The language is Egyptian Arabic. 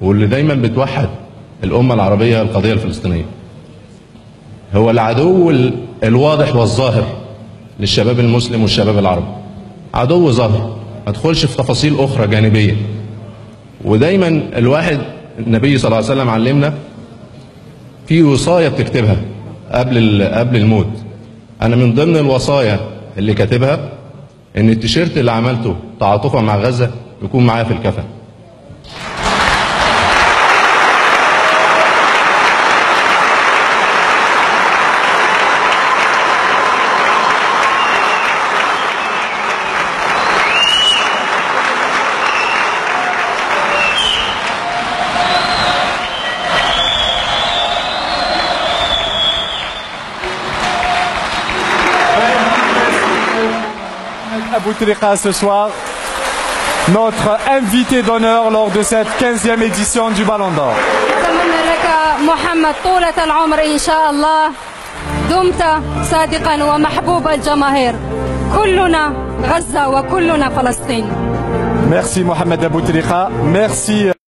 واللي دايما بتوحد الأمة العربية القضية الفلسطينية هو العدو ال- الواضح والظاهر للشباب المسلم والشباب العربي عدو ظاهر ما ادخلش في تفاصيل أخرى جانبية ودايما الواحد النبي صلى الله عليه وسلم علمنا في وصاية بتكتبها قبل ال- قبل الموت أنا من ضمن الوصايا اللي كاتبها إن التيشيرت اللي عملته تعاطفا مع غزة يكون معايا في الكفن Aboutrika ce soir, notre invité d'honneur lors de cette 15e édition du Ballon d'Or. أتمنى لك محمد طولة العمر إن شاء الله دمت صادقا ومحبوب الجماهير كلنا غزة وكلنا فلسطين Merci Mohamed Aboutrika, merci.